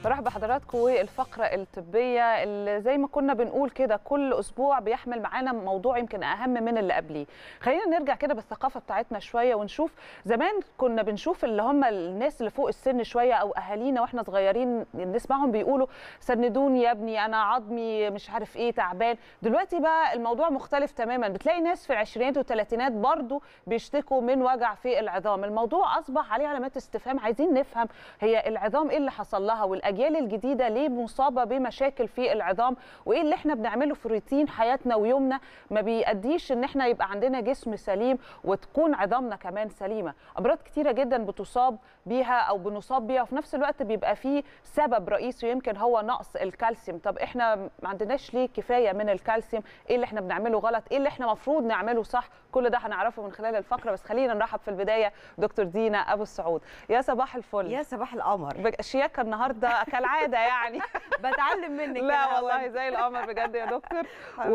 برحب بحضراتكم والفقره الطبيه اللي زي ما كنا بنقول كده كل اسبوع بيحمل معانا موضوع يمكن اهم من اللي قبليه خلينا نرجع كده بالثقافه بتاعتنا شويه ونشوف زمان كنا بنشوف اللي هم الناس اللي فوق السن شويه او اهالينا واحنا صغيرين نسمعهم بيقولوا سندوني يا ابني انا عظمي مش عارف ايه تعبان دلوقتي بقى الموضوع مختلف تماما بتلاقي ناس في العشرينات والثلاثينات برضو بيشتكوا من وجع في العظام الموضوع اصبح عليه علامات استفهام عايزين نفهم هي العظام ايه اللي حصل لها والاجيال الجديده ليه مصابه بمشاكل في العظام وايه اللي احنا بنعمله في روتين حياتنا ويومنا ما بيأديش ان احنا يبقى عندنا جسم سليم وتكون عظامنا كمان سليمه امراض كتيره جدا بتصاب بيها او بنصاب بيها وفي نفس الوقت بيبقى فيه سبب رئيسي ويمكن هو نقص الكالسيوم طب احنا ما عندناش ليه كفايه من الكالسيوم ايه اللي احنا بنعمله غلط ايه اللي احنا المفروض نعمله صح كل ده هنعرفه من خلال الفقره بس خلينا نرحب في البدايه دكتور دينا ابو السعود يا صباح الفل يا صباح القمر شياكه النهارده كالعاده يعني بتعلم منك لا والله زي القمر بجد يا دكتور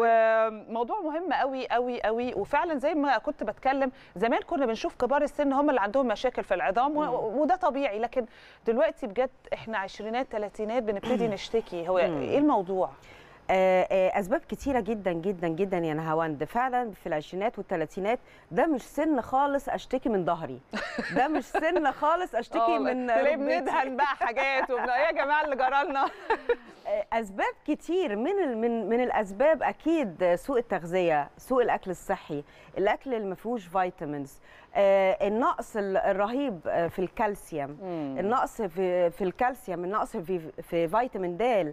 وموضوع مهم قوي قوي قوي وفعلا زي ما كنت بتكلم زمان كنا بنشوف كبار السن هم اللي عندهم مشاكل في العظام وده طبيعي لكن دلوقتي بجد احنا عشرينات ثلاثينات بنبتدي نشتكي هو ايه الموضوع اسباب كتيره جدا جدا جدا يا نهاوند فعلا في العشرينات والثلاثينات ده مش سن خالص اشتكي من ظهري ده مش سن خالص اشتكي من تلاقي بندهن بقى حاجات وبن... ايه يا جماعه اللي جرالنا اسباب كتير من ال... من من الاسباب اكيد سوء التغذيه سوء الاكل الصحي الاكل اللي ما فيهوش فيتامينز آه النقص الرهيب في الكالسيوم مم. النقص في في الكالسيوم النقص في في فيتامين د آه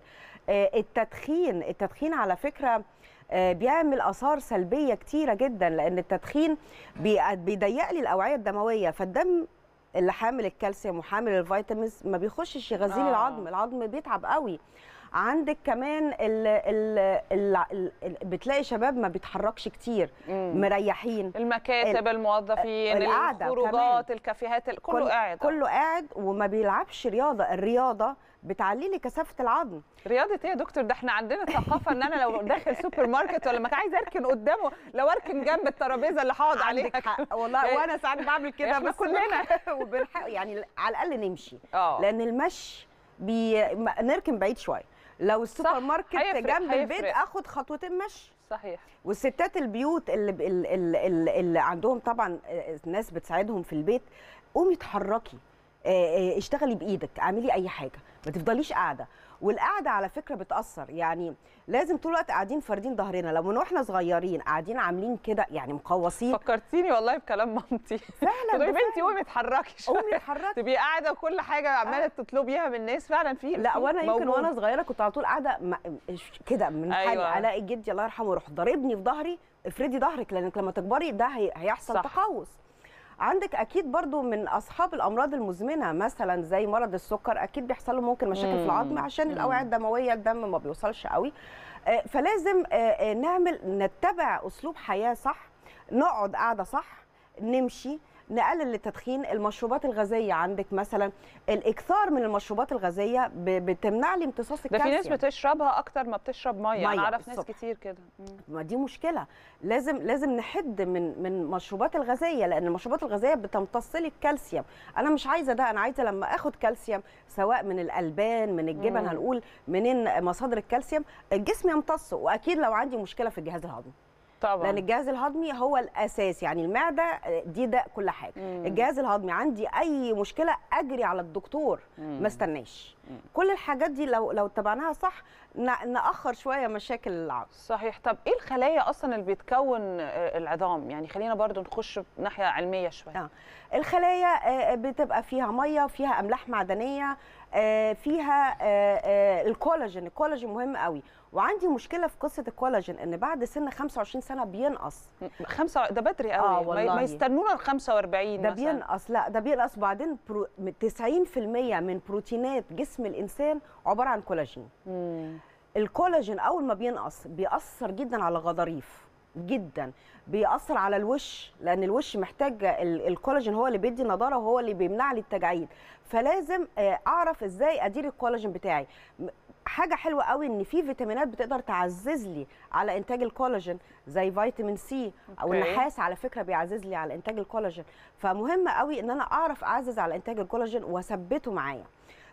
التدخين التدخين على فكره آه بيعمل اثار سلبيه كتيره جدا لان التدخين بيضيق لي الاوعيه الدمويه فالدم اللي حامل الكالسيوم وحامل الفيتامينز ما بيخشش يغذي لي العظم العظم بيتعب قوي عندك كمان ال ال ال ال بتلاقي شباب ما بيتحركش كتير مم. مريحين المكاتب الموظفين الخروجات الكافيهات كله كل قاعد كله قاعد وما بيلعبش رياضه الرياضه بتعلي لي كثافه العظم رياضه ايه يا دكتور ده احنا عندنا ثقافه ان انا لو داخل سوبر ماركت ولا مكان عايز اركن قدامه لو اركن جنب الترابيزه اللي هقعد عليها حق والله وانا ساعات بعمل كده بس كلنا وبنحق يعني على الاقل نمشي أوه. لان المشي بي... نركن بعيد شويه لو السوبر ماركت هيفرق. جنب هيفرق. البيت اخد خطوتين مشي صحيح والستات البيوت اللي, اللي, اللي, اللي عندهم طبعا ناس بتساعدهم في البيت قومي اتحركي اشتغلي بايدك اعملي اي حاجه ما تفضليش قاعده والقعده على فكره بتاثر يعني لازم طول الوقت قاعدين فاردين ظهرنا لو من واحنا صغيرين قاعدين عاملين كده يعني مقوصين فكرتيني والله بكلام مامتي فعلا يا بنتي قومي اتحركي قومي اتحركي تبقي قاعده وكل حاجه عماله تطلبيها من الناس فعلا في لا وانا يمكن وانا صغيره كنت على طول قاعده كده من أيوة. حالي الاقي جدي الله يرحمه يروح ضاربني في ظهري افردي ظهرك لانك لما تكبري ده هيحصل صح. تقوس عندك اكيد برضو من اصحاب الامراض المزمنه مثلا زي مرض السكر اكيد بيحصل له ممكن مشاكل مم. في العظم عشان مم. الاوعيه الدمويه الدم ما بيوصلش قوي فلازم نعمل نتبع اسلوب حياه صح نقعد قاعده صح نمشي نقلل التدخين المشروبات الغازيه عندك مثلا الاكثار من المشروبات الغازيه بتمنع لي امتصاص ده الكالسيوم في ناس بتشربها اكتر ما بتشرب ميه, مية انا اعرف ناس الصبح. كتير كده ما دي مشكله لازم لازم نحد من من المشروبات الغازيه لان المشروبات الغازيه بتمتص لي الكالسيوم انا مش عايزه ده انا عايزه لما اخد كالسيوم سواء من الالبان من الجبن مم. هنقول منين مصادر الكالسيوم الجسم يمتصه واكيد لو عندي مشكله في الجهاز الهضمي طبعا لان الجهاز الهضمي هو الاساس يعني المعده دي ده كل حاجه مم. الجهاز الهضمي عندي اي مشكله اجري على الدكتور مم. ما استناش مم. كل الحاجات دي لو لو اتبعناها صح ن- ناخر شويه مشاكل العظم صحيح طب ايه الخلايا اصلا اللي بتكون آه، العظام يعني خلينا برضو نخش ناحيه علميه شويه آه. الخلايا آه، بتبقى فيها ميه فيها املاح معدنيه آه، فيها آه، آه، الكولاجين الكولاجين مهم قوي وعندي مشكله في قصه الكولاجين ان بعد سن 25 سنه بينقص خمسة ده بدري قوي آه، ما- والله. ما يستنونا ال 45 ده مثلا بينقص لا ده بينقص وبعدين برو 90% من بروتينات جسم الانسان عباره عن كولاجين مم. الكولاجين اول ما بينقص بيأثر جدا على الغضاريف جدا بيأثر على الوش لان الوش محتاج ال- الكولاجين هو اللي بيدي نضاره وهو اللي بيمنع لي التجاعيد فلازم آه، اعرف ازاي ادير الكولاجين بتاعي م- حاجه حلوه قوي ان في فيتامينات بتقدر تعزز لي على انتاج الكولاجين زي فيتامين سي او أوكي. النحاس على فكره بيعزز لي على انتاج الكولاجين فمهم قوي ان انا اعرف اعزز على انتاج الكولاجين واثبته معايا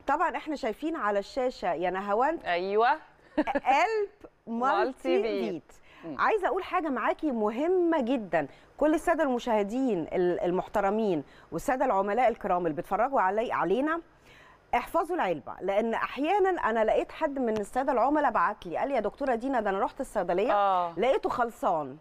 طبعا احنا شايفين على الشاشه يا نهاوند ايوه قلب مالتي مالتي فيت. فيت مم. عايزه اقول حاجه معاكي مهمه جدا كل الساده المشاهدين ال- المحترمين والساده العملاء الكرام اللي بيتفرجوا علي علينا احفظوا العلبه لان احيانا انا لقيت حد من الساده العملاء بعت لي قال لي يا دكتوره دينا ده انا رحت الصيدليه اه لقيته خلصان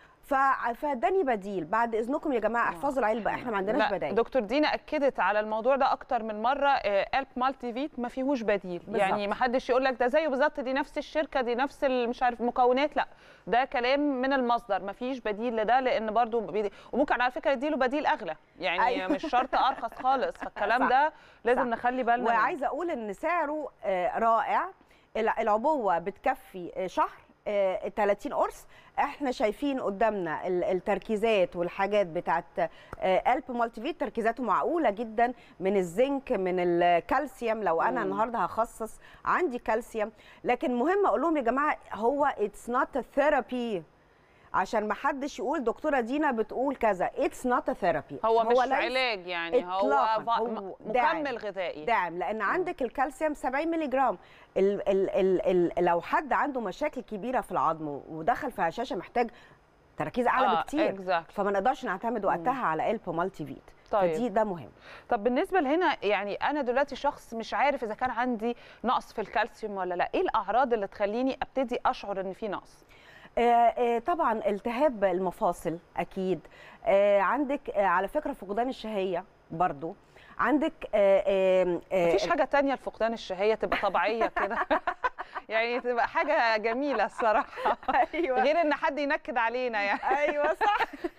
ف- فاداني بديل بعد اذنكم يا جماعه احفظوا العلبه احنا ما عندناش لا بدائل دكتور دينا اكدت على الموضوع ده اكتر من مره آه، قلب مالتي فيت ما فيهوش بديل بالظبط. يعني ما حدش يقول لك ده زيه بالظبط دي نفس الشركه دي نفس ال- مش عارف مكونات لا ده كلام من المصدر ما فيش بديل لده لان برضو بيدي وممكن على فكره يديله بديل اغلى يعني أيوة. مش شرط ارخص خالص فالكلام صح. ده لازم صح. نخلي بالنا منه. وعايزه اقول ان سعره آه، رائع الع- العبوه بتكفي آه، شهر آه، 30 قرص احنا شايفين قدامنا ال- التركيزات والحاجات بتاعت آه، قلب مالتي فيت تركيزاته معقوله جدا من الزنك من الكالسيوم لو انا مم. النهارده هخصص عندي كالسيوم لكن مهم اقول لهم يا جماعه هو اتس نوت ثيرابي عشان ما حدش يقول دكتوره دينا بتقول كذا اتس نوت ثيرابي هو مش ليس علاج يعني هو, إطلاقاً. فا- هو داعم. مكمل غذائي داعم لان عندك الكالسيوم 70 مللي جرام ال ال ال ال لو حد عنده مشاكل كبيره في العظم ودخل في هشاشه محتاج تركيز اعلى آه، بكتير exactly. فما نقدرش نعتمد وقتها على قلب مالتي فيت طيب. فدي ده مهم طب بالنسبه لهنا يعني انا دلوقتي شخص مش عارف اذا كان عندي نقص في الكالسيوم ولا لا ايه الاعراض اللي تخليني ابتدي اشعر ان في نقص آه، آه، طبعا التهاب المفاصل اكيد آه، عندك آه، على فكره فقدان الشهيه برضو عندك آه، آه، آه، مفيش حاجه تانية لفقدان الشهيه تبقى طبيعيه كده يعني تبقى حاجه جميله الصراحه ايوه غير ان حد ينكد علينا يعني ايوه صح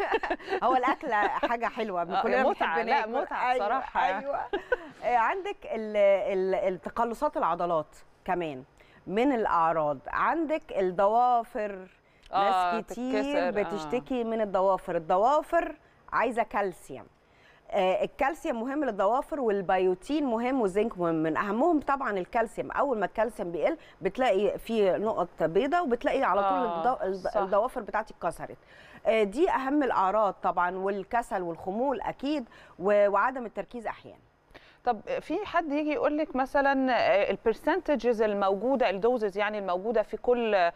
هو الاكل حاجه حلوه آه، كلنا متعة، بنحب لا، ناكل. متعة أيوة بصراحة. ايوه آه، عندك ال- ال- التقلصات العضلات كمان من الاعراض عندك الضوافر آه، ناس كتير تتكسر، آه. بتشتكي من الضوافر الضوافر عايزه كالسيوم آه، الكالسيوم مهم للضوافر والبيوتين مهم والزنك مهم من اهمهم طبعا الكالسيوم اول ما الكالسيوم بيقل بتلاقي في نقط بيضاء وبتلاقي على طول آه، الضو- الض- صح. الضوافر بتاعتي اتكسرت آه، دي اهم الاعراض طبعا والكسل والخمول اكيد و- وعدم التركيز احيانا طب في حد يجي يقول لك مثلا البرسنتجز الموجوده الدوزز يعني الموجوده في كل آه،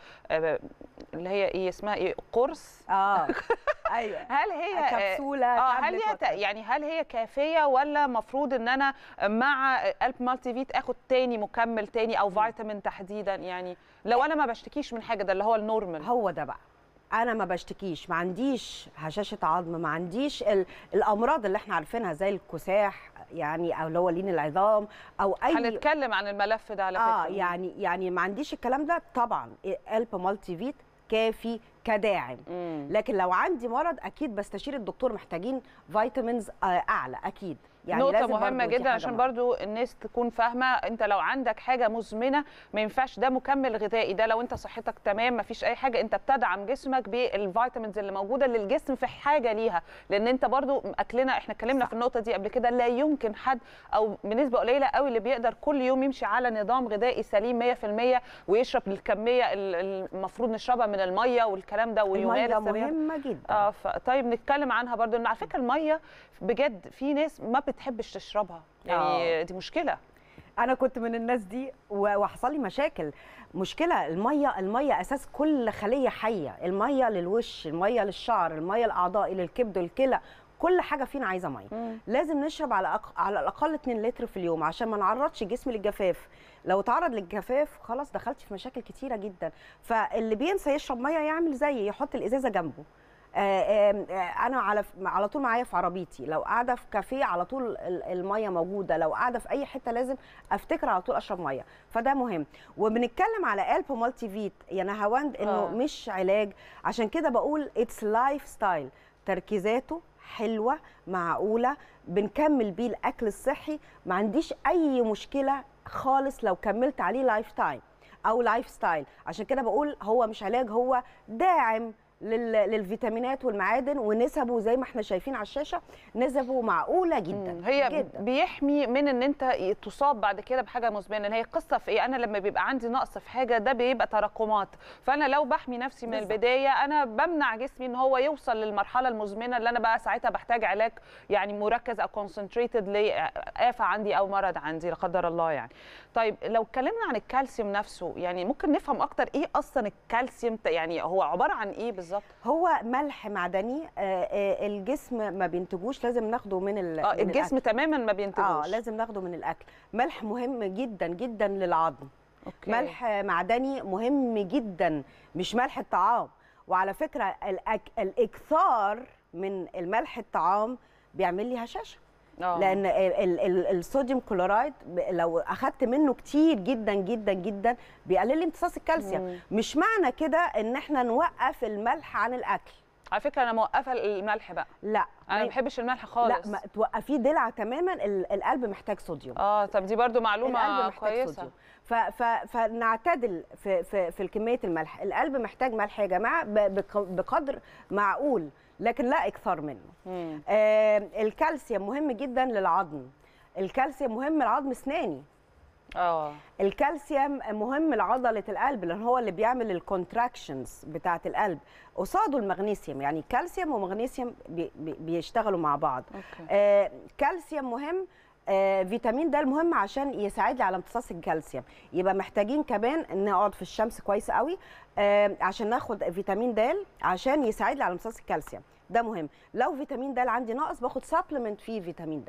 اللي هي ايه اسمها ايه قرص اه ايوه هل هي آه، كبسوله اه هل تابلت هي whatever. يعني هل هي كافيه ولا مفروض ان انا مع قلب مالتي فيت اخد تاني مكمل تاني او فيتامين تحديدا يعني لو انا ما بشتكيش من حاجه ده اللي هو النورمال هو ده بقى انا ما بشتكيش ما عنديش هشاشه عظم ما عنديش ال- الامراض اللي احنا عارفينها زي الكساح يعني او اللي هو لين العظام او اي هنتكلم عن الملف ده على فكره اه يعني يعني ما عنديش الكلام ده طبعا قلب مالتي فيت كافي كداعم مم. لكن لو عندي مرض اكيد بستشير الدكتور محتاجين فيتامينز آه، اعلى اكيد يعني نقطة لازم مهمة برضو دي جدا حاجة عشان مهمة. برضو الناس تكون فاهمة انت لو عندك حاجة مزمنة ما ينفعش ده مكمل غذائي ده لو انت صحتك تمام ما فيش اي حاجة انت بتدعم جسمك بالفيتامينز اللي موجودة اللي الجسم في حاجة ليها لان انت برضو اكلنا احنا اتكلمنا صح. في النقطة دي قبل كده لا يمكن حد او بنسبة قليلة قوي اللي بيقدر كل يوم يمشي على نظام غذائي سليم 100% ويشرب الكمية ال- المفروض نشربها من المية والكلام ده الميه ويمارس الرياضة. مهمه جدا اه ف... طيب نتكلم عنها برضو ان على فكره الميه بجد في ناس ما بتحبش تشربها يعني آه. دي مشكله انا كنت من الناس دي و- وحصل لي مشاكل مشكله الميه الميه اساس كل خليه حيه الميه للوش الميه للشعر الميه الاعضاء للكبد والكلى كل حاجه فينا عايزه ميه مم. لازم نشرب على أق... على الاقل 2 لتر في اليوم عشان ما نعرضش الجسم للجفاف لو تعرض للجفاف خلاص دخلت في مشاكل كتيره جدا فاللي بينسى يشرب ميه يعمل زيي يحط الازازه جنبه آه، آم، آه، انا على على طول معايا في عربيتي لو قاعده في كافيه على طول ال- الميه موجوده لو قاعده في اي حته لازم افتكر على طول اشرب ميه فده مهم وبنتكلم على قلب مالتي فيت يا نهاوند انه آه. مش علاج عشان كده بقول اتس لايف ستايل تركيزاته حلوه معقوله بنكمل بيه الاكل الصحي ما عنديش اي مشكله خالص لو كملت عليه لايف تايم او لايف ستايل عشان كده بقول هو مش علاج هو داعم لل- للفيتامينات والمعادن ونسبه زي ما احنا شايفين على الشاشه نسبه معقوله جدا مم. هي جدا بيحمي من ان انت تصاب بعد كده بحاجه مزمنه هي قصه في ايه انا لما بيبقى عندي نقص في حاجه ده بيبقى تراكمات فانا لو بحمي نفسي من بالظبط. البدايه انا بمنع جسمي ان هو يوصل للمرحله المزمنه اللي انا بقى ساعتها بحتاج علاج يعني مركز او كونسنتريتد لآفة عندي او مرض عندي لا قدر الله يعني طيب لو اتكلمنا عن الكالسيوم نفسه يعني ممكن نفهم اكتر ايه اصلا الكالسيوم يعني هو عباره عن ايه بالظبط هو ملح معدني آه، آه، الجسم ما بينتجوش لازم ناخده من ال اه من الجسم تماما ما بينتجوش اه لازم ناخده من الاكل ملح مهم جدا جدا للعظم أوكي. ملح معدني مهم جدا مش ملح الطعام وعلى فكره الأك... الاكثار من الملح الطعام بيعمل لي هشاشه آه. لان ال- ال- ال- الصوديوم كلورايد ب- لو اخدت منه كتير جدا جدا جدا بيقلل لي امتصاص الكالسيوم مم. مش معنى كده ان احنا نوقف الملح عن الاكل على فكره انا موقفه الملح بقى لا انا ما ما- بحبش الملح لا خالص ما توقفيه دلع تماما ال- القلب محتاج صوديوم اه طب دي برضو معلومه القلب محتاج كويسه صوديوم ف ف فنعتدل في في في كميه الملح القلب محتاج ملح يا جماعه ب- بق- بقدر معقول لكن لا اكثر منه مم. آه الكالسيوم مهم جدا للعظم الكالسيوم مهم لعظم اسناني اه الكالسيوم مهم لعضله القلب لان هو اللي بيعمل الكونتراكشنز بتاعه القلب قصاده المغنيسيوم يعني الكالسيوم ومغنيسيوم بي بي بيشتغلوا مع بعض اوكي آه كالسيوم مهم آه فيتامين د مهم عشان يساعد لي على امتصاص الكالسيوم يبقى محتاجين كمان نقعد في الشمس كويس قوي آه عشان ناخد فيتامين د عشان يساعد لي على امتصاص الكالسيوم ده مهم لو فيتامين د عندي ناقص باخد سبلمنت فيه فيتامين د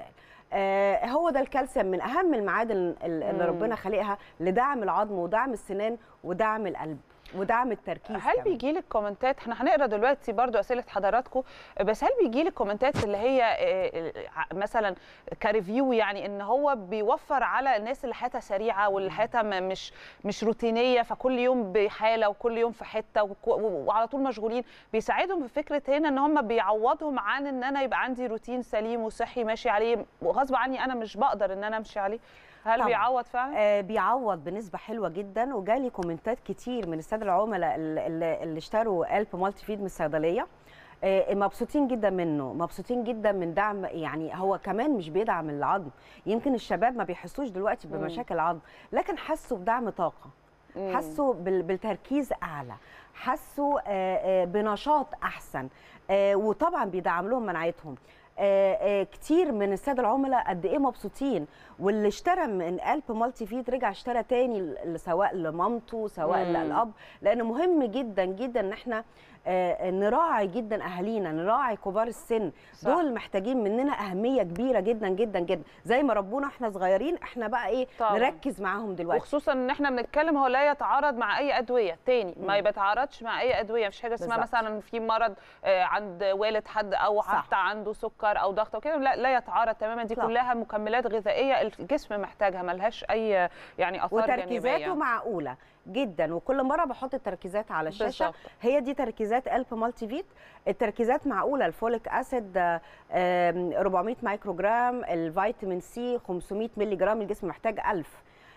آه هو ده الكالسيوم من اهم المعادن ال- اللي مم. ربنا خالقها لدعم العظم ودعم السنان ودعم القلب ودعم التركيز هل كمان. بيجي لك كومنتات احنا هنقرا دلوقتي برضو اسئله حضراتكم بس هل بيجي لك كومنتات اللي هي آه، آه، مثلا كريفيو يعني ان هو بيوفر على الناس اللي حياتها سريعه واللي حياتها م- مش مش روتينيه فكل يوم بحاله وكل يوم في حته وك- وعلى طول مشغولين بيساعدهم في فكره هنا ان هم بيعوضهم عن ان انا يبقى عندي روتين سليم وصحي ماشي عليه وغصب عني انا مش بقدر ان انا امشي عليه هل طبعاً. بيعوض فعلا؟ آه، بيعوض بنسبه حلوه جدا وجالي كومنتات كتير من الساده العملاء اللي, اللي اللي اشتروا قلب مالتي فيد من الصيدليه آه، مبسوطين جدا منه مبسوطين جدا من دعم يعني هو كمان مش بيدعم العظم يمكن الشباب ما بيحسوش دلوقتي مم. بمشاكل العظم لكن حسوا بدعم طاقه مم. حسوا بال- بالتركيز اعلى حسوا آه، آه، بنشاط احسن آه، وطبعا بيدعم لهم مناعتهم آه، آه، كتير من الساده العملاء قد ايه مبسوطين واللي اشترى من قلب مالتي فيد رجع اشترى تاني ل- سواء لمامته سواء مم. للاب لان مهم جدا جدا ان احنا آه، نراعي جدا اهالينا نراعي كبار السن صح. دول محتاجين مننا اهميه كبيره جدا جدا جدا زي ما ربونا احنا صغيرين احنا بقى ايه طبعاً. نركز معاهم دلوقتي وخصوصا ان احنا بنتكلم هو لا يتعارض مع اي ادويه تاني ما مم. بيتعارضش مع اي ادويه مفيش حاجه اسمها بالظبط. مثلا في مرض آه، عند والد حد او صح. حتى عنده سكر او ضغط او كده لا لا يتعارض تماما دي إطلاقاً. كلها مكملات غذائيه الجسم محتاجها ملهاش اي يعني اثار وتركيزاته جانبيه معقوله جدا وكل مره بحط التركيزات على الشاشه بالظبط. هي دي تركيزات الب مالتي فيت التركيزات معقوله الفوليك اسيد آه، آم، 400 مايكروجرام الفيتامين سي 500 مللي جرام الجسم محتاج 1000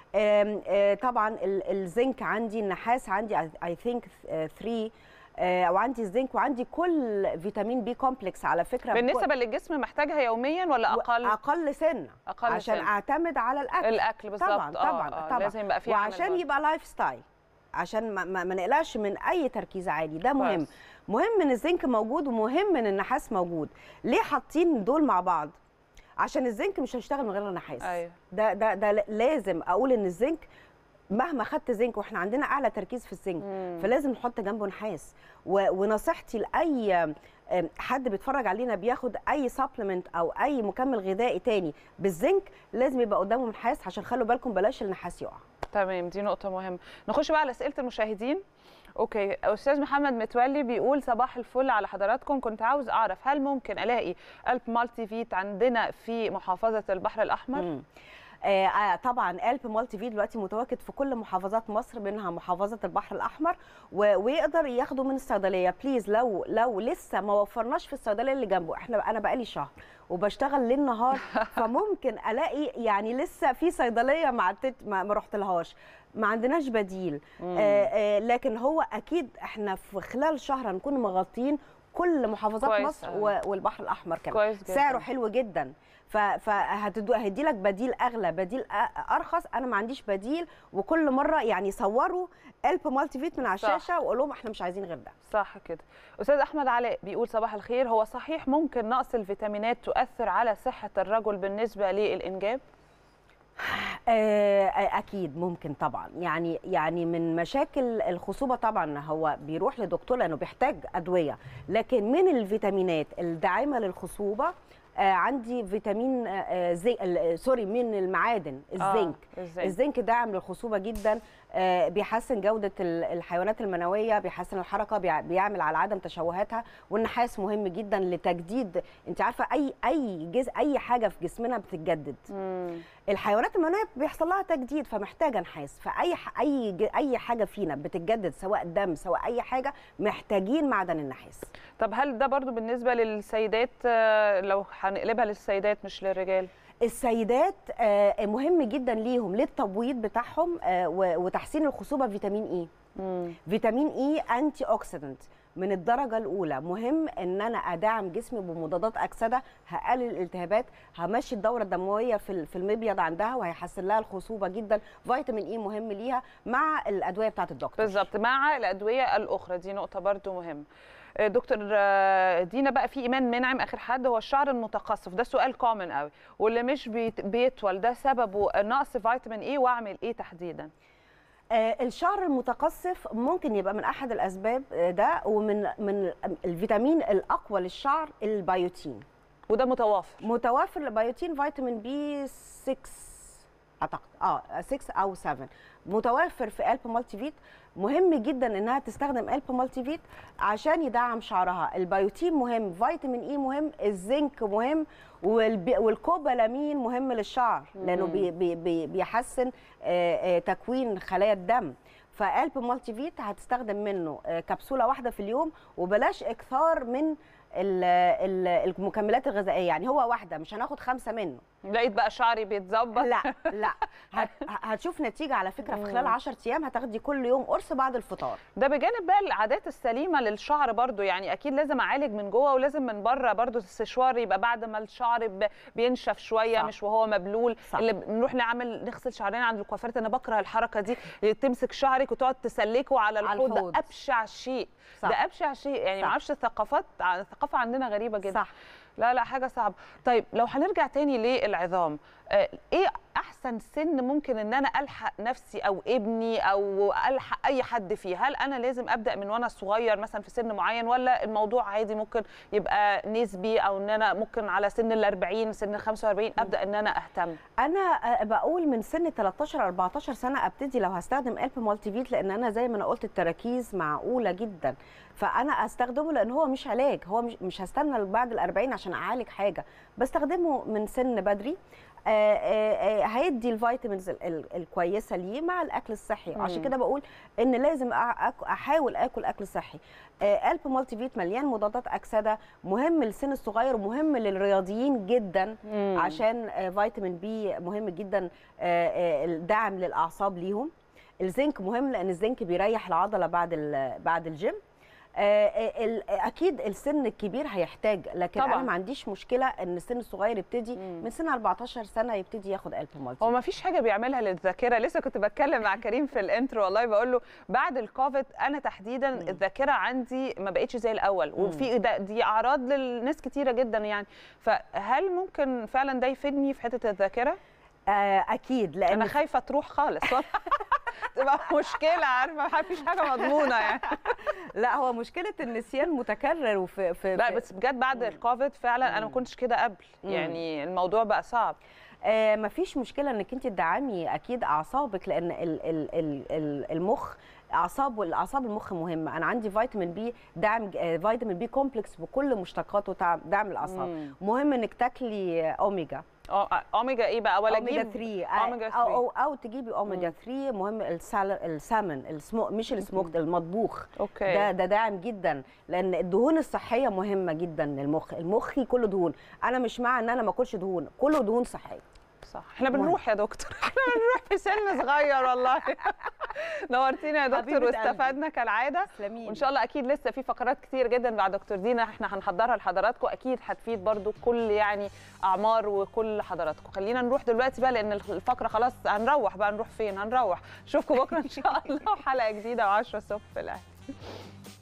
آم، آه، طبعا ال- الزنك عندي النحاس عندي اي ثينك 3 وعندي الزنك وعندي كل فيتامين بي كومبلكس على فكره بالنسبه للجسم محتاجها يوميا ولا اقل اقل سن اقل عشان سن. اعتمد على الاكل الاكل بالظبط طبعا آه، طبعا آه، طبعا لازم يبقى في عمل وعشان برضه. يبقى لايف ستايل عشان ما, ما, ما نقلقش من اي تركيز عالي ده مهم كويس. مهم ان الزنك موجود ومهم ان النحاس موجود ليه حاطين دول مع بعض عشان الزنك مش هيشتغل من غير النحاس ايوه ده ده ده لازم اقول ان الزنك مهما خدت زنك واحنا عندنا اعلى تركيز في الزنك مم. فلازم نحط جنبه نحاس و- ونصيحتي لاي آم، حد بيتفرج علينا بياخد اي سبلمنت او اي مكمل غذائي تاني بالزنك لازم يبقى قدامه نحاس عشان خلوا بالكم بلاش النحاس يقع تمام دي نقطة مهمة نخش بقى على أسئلة المشاهدين اوكي استاذ محمد متولي بيقول صباح الفل على حضراتكم كنت عاوز اعرف هل ممكن الاقي قلب مالتي فيت عندنا في محافظه البحر الاحمر مم. آه، آه، طبعا قلب مالتي في دلوقتي متواجد في كل محافظات مصر منها محافظه البحر الاحمر و- ويقدر ياخده من الصيدليه بليز لو لو لسه ما وفرناش في الصيدليه اللي جنبه احنا انا بقالي شهر وبشتغل ليل نهار فممكن الاقي يعني لسه في صيدليه ما عدت ما, ما رحت لهاش ما عندناش بديل آه آه لكن هو اكيد احنا في خلال شهر هنكون مغطين كل محافظات كويس مصر أوي. و- والبحر الاحمر كمان كويس جدا. سعره حلو جدا فهيدي لك بديل اغلى بديل أ- ارخص انا ما عنديش بديل وكل مره يعني صوروا قلب مالتي فيت من على صح. الشاشه وقول لهم احنا مش عايزين غير ده صح كده استاذ احمد علاء بيقول صباح الخير هو صحيح ممكن نقص الفيتامينات تؤثر على صحه الرجل بالنسبه للانجاب آه، اكيد ممكن طبعا يعني يعني من مشاكل الخصوبه طبعا هو بيروح لدكتور لانه بيحتاج ادويه لكن من الفيتامينات الداعمه للخصوبه آه، عندي فيتامين آه، آه، زي ال- سوري من المعادن الزنك آه، الزنك. الزنك داعم للخصوبه جدا آه، بيحسن جوده ال- الحيوانات المنويه بيحسن الحركه بيع- بيعمل على عدم تشوهاتها والنحاس مهم جدا لتجديد انت عارفه اي اي جزء اي حاجه في جسمنا بتتجدد مم. الحيوانات المنويه بيحصل لها تجديد فمحتاجه نحاس فاي ح- اي ج- اي حاجه فينا بتتجدد سواء دم سواء اي حاجه محتاجين معدن النحاس طب هل ده برضو بالنسبه للسيدات آه، لو هنقلبها للسيدات مش للرجال السيدات آه، مهم جدا ليهم للتبويض بتاعهم آه، و- وتحسين الخصوبه فيتامين اي مم. فيتامين اي انتي اوكسيدنت من الدرجه الاولى مهم ان انا ادعم جسمي بمضادات اكسده هقلل الالتهابات همشي الدوره الدمويه في ال- في المبيض عندها وهيحسن لها الخصوبه جدا فيتامين اي مهم ليها مع الادويه بتاعه الدكتور بالظبط مع الادويه الاخرى دي نقطه برضو مهمه آه، دكتور آه، دينا بقى في ايمان منعم اخر حد هو الشعر المتقصف ده سؤال كومن قوي واللي مش بيت- بيطول ده سببه نقص فيتامين ايه واعمل ايه تحديدا آه، الشعر المتقصف ممكن يبقى من احد الاسباب آه، ده ومن من الفيتامين الاقوى للشعر البيوتين وده متوافر متوافر البيوتين فيتامين بي 6 اعتقد اه 6 او 7 متوفر في قلب مالتي فيت مهم جدا انها تستخدم قلب مالتي فيت عشان يدعم شعرها البيوتين مهم فيتامين اي مهم الزنك مهم والب- والكوبالامين مهم للشعر لانه بي بي بي بيحسن آه، آه، تكوين خلايا الدم فقلب مالتي فيت هتستخدم منه آه، كبسوله واحده في اليوم وبلاش اكثار من ال- ال- المكملات الغذائيه يعني هو واحده مش هناخد خمسه منه لقيت بقى شعري بيتظبط لا لا هت هتشوف نتيجه على فكره في خلال 10 ايام هتاخدي كل يوم قرص بعد الفطار ده بجانب بقى العادات السليمه للشعر برضو يعني اكيد لازم اعالج من جوه ولازم من بره برضو السشوار يبقى بعد ما الشعر ب- بينشف شويه صح. مش وهو مبلول صح. اللي بنروح نعمل نغسل شعرنا عند الكوافيرات انا بكره الحركه دي اللي تمسك شعرك وتقعد تسلكه على على الحوض الحوض. ده ابشع شيء صح. ده ابشع شيء يعني صح. ما اعرفش الثقافات الثقافه عندنا غريبه جدا صح لا لا حاجه صعبه طيب لو هنرجع تاني للعظام آه، ايه احسن سن ممكن ان انا الحق نفسي او ابني او الحق اي حد فيه هل انا لازم ابدا من وانا صغير مثلا في سن معين ولا الموضوع عادي ممكن يبقى نسبي او ان انا ممكن على سن ال 40 سن ال 45 ابدا ان انا اهتم انا آه، بقول من سن 13 14 سنه ابتدي لو هستخدم قلب مالتي فيت لان انا زي ما انا قلت التراكيز معقوله جدا فانا استخدمه لان هو مش علاج هو مش, مش هستنى بعد ال 40 عشان اعالج حاجه بستخدمه من سن بدري آه، آه، آه، هيدي الفيتامينز ال- ال- الكويسه ليه مع الاكل الصحي مم. عشان كده بقول ان لازم أع- أك- احاول اكل اكل صحي آه، قلب مالتي فيت مليان مضادات اكسده مهم للسن الصغير ومهم للرياضيين جدا مم. عشان آه، فيتامين بي مهم جدا آه، آه، الدعم للاعصاب ليهم الزنك مهم لان الزنك بيريح العضله بعد ال- بعد الجيم آه، آه، ال- اكيد السن الكبير هيحتاج لكن طبعاً. انا ما عنديش مشكله ان السن الصغير يبتدي مم. من سن 14 سنه يبتدي ياخد قلب مالتي هو ما فيش حاجه بيعملها للذاكره لسه كنت بتكلم مع كريم في الانترو والله بقول له بعد الكوفيد انا تحديدا مم. الذاكره عندي ما بقتش زي الاول مم. وفي ده دي اعراض للناس كتيره جدا يعني فهل ممكن فعلا ده يفيدني في حته الذاكره آه، اكيد لان انا خايفه تروح خالص والله. تبقى مشكله عارفه ما فيش حاجه مضمونه يعني لا هو مشكله النسيان متكرر وفي في لا في- بس بجد بعد الكوفيد فعلا انا ما مم. كنتش كده قبل مم. يعني الموضوع بقى صعب آه مفيش مشكله انك انت تدعمي اكيد اعصابك لان ال ال ال ال المخ اعصاب والاعصاب المخ مهمه انا عندي فيتامين بي دعم آه فيتامين بي كومبلكس بكل مشتقاته تع- دعم الاعصاب مم. مهم انك تاكلي اوميجا اه اوميجا ايه بقى ولا اوميجا اجيب 3 أوميجا او 3. او, أو تجيبي اوميجا 3 مهم السال- السامن السمو مش السموك المطبوخ اوكي ده ده داعم جدا لان الدهون الصحيه مهمه جدا للمخ المخ كله دهون انا مش مع ان انا ما اكلش دهون كله دهون صحيه صح احنا مهم. بنروح يا دكتور احنا بنروح في سن صغير والله نورتينا يا دكتور حبيبة قلبي. واستفدنا كالعاده تسلمي وان شاء الله اكيد لسه في فقرات كتير جدا مع دكتور دينا احنا هنحضرها لحضراتكم اكيد هتفيد برضو كل يعني اعمار وكل حضراتكم خلينا نروح دلوقتي بقى لان الفقره خلاص هنروح بقى نروح فين هنروح نشوفكم بكره ان شاء الله حلقه جديده و10 الصبح في الاهلي